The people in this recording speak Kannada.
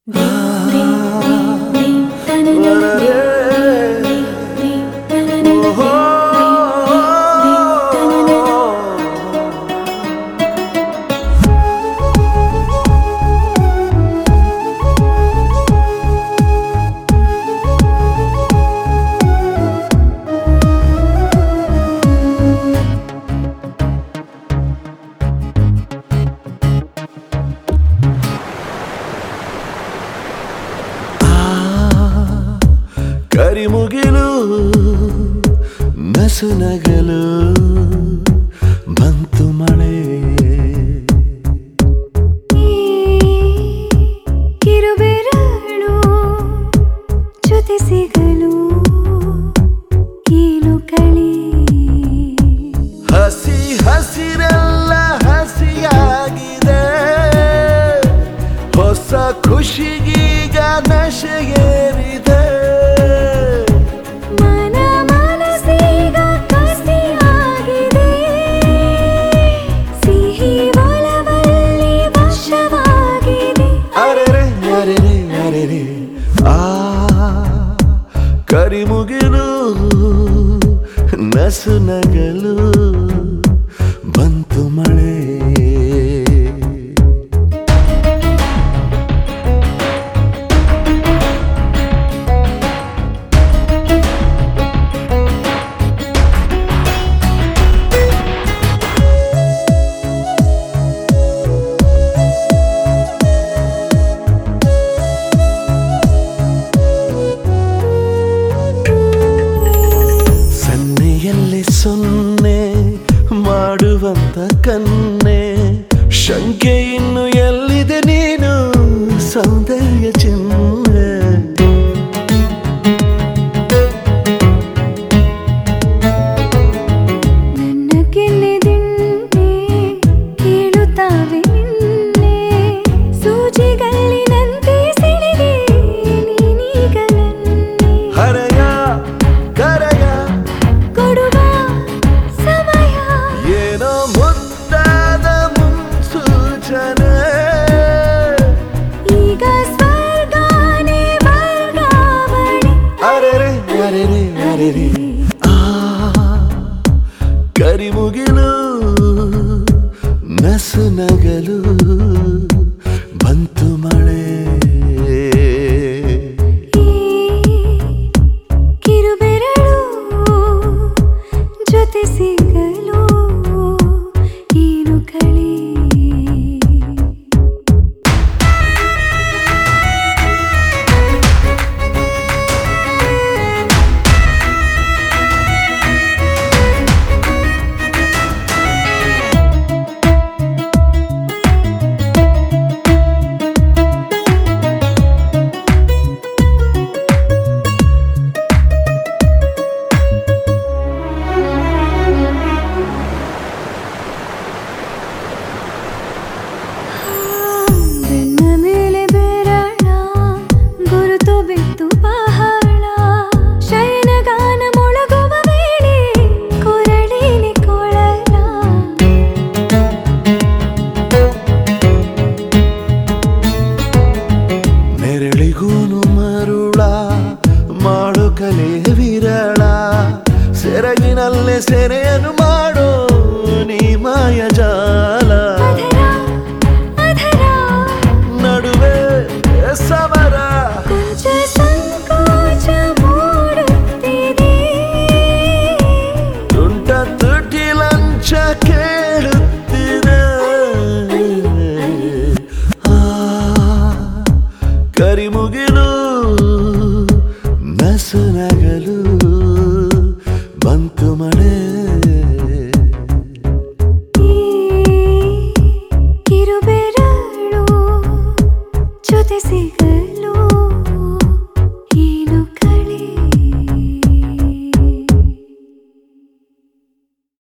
ಕರಿಮುಗಿಲು ನಸುನಗಲು ಬಂತು ಮಳೆ ಕಿರುಬೆರಳು ಜೊತೆ ಸಿಗಲು ಏನು ಕಳಿ ಹಸಿ ಹಸಿರೆಲ್ಲ ಹಸಿಯಾಗಿದೆ ಹೊಸ ಖುಷಿಗೀಗ ನಶೆಯೇರಿದೆ ಮನ ಮನಸ್ಸೀಗ ಕಸಿಯಾಗಿದೆ ಸಿಹಿ ಒಲವಲ್ಲಿ ವಶವಾಗಿದೆ ಅರೆರೆ ಅರೆರೆ ಅರೆರೆ ಆ ಕರಿಮುಗಿಲು ನಸುನಗಲು ಬಂತು ಮಳೆ ಸನ್ನೆಯಲ್ಲಿ ಸೊನ್ನೆ ಮಾಡುವಂತ ಕನ್ನೆ ಶಂಕೆ ಇನ್ನು ಎಲ್ಲಿದೆ ನೀನು ಸೌಂದರ್ಯ ಚಿನ್ನೆ ನನ್ನ ಕೆನ್ನೆದಿಂಡೆ ಕೇಳುತ್ತಾವೆ ನಿನ್ನೆ ಸೂಜಿಗಲ್ಲಿನಂತೆ ಸೆಳೆದೆ ನೀನೀಗ ನನ್ನೆ ಹರೆಯ ಕರೆಯ ಕೊಡುವ ಸಮಯ ಏನೋ ಮುದ್ದಾದ ಮುನ್ಸೂಚನೆ ಈಗ ಸ್ವರ್ಗಾನೇ ವರ್ಗಾವಣೆ ಅರೆರೆ ಅರೆರೆ ಅರೆರೆ ಆ ಕರಿಮುಗಿಲು ನಸುನಗಲು ಬಂತು ಮಳೆ ಈ ಕಿರುಬೆರಳು ಜೊತೆ ಸಿಗಲು ಏನು ಕಳಿ ಬೆನ್ನ ಮೇಲೆ ಬೆರಳ ಗುರುತು ಬಿತ್ತು ಬಹಳ ಶಯನಗಾನ ಮೊಳಗುವ ವೇಳೆ ಕೊರಳಿನಿ ಕೊಳಲ ನೆರಳಿಗೂನು ಮರುಳ ಮಾಡು ಕಲೆ ವಿರಳ ಸೆರಗಿನಲ್ಲೇ ಸೆರೆಯನ್ನು ಮಾಡೋ ನೀ ಮಾಯಜಾಲ ಅಧರ ಅಧರ ನಡುವೆ ಸಮರ ಕೊಂಚ ಸಂಕೋಚ ಮೂಡುತ್ತಿದೆ ತುಂಟ ತುಟಿ ಲಂಚ ಕೇಳುತ್ತಿದೆ ಆ ಕರಿಮುಗಿಲು ನಸುನಗಲು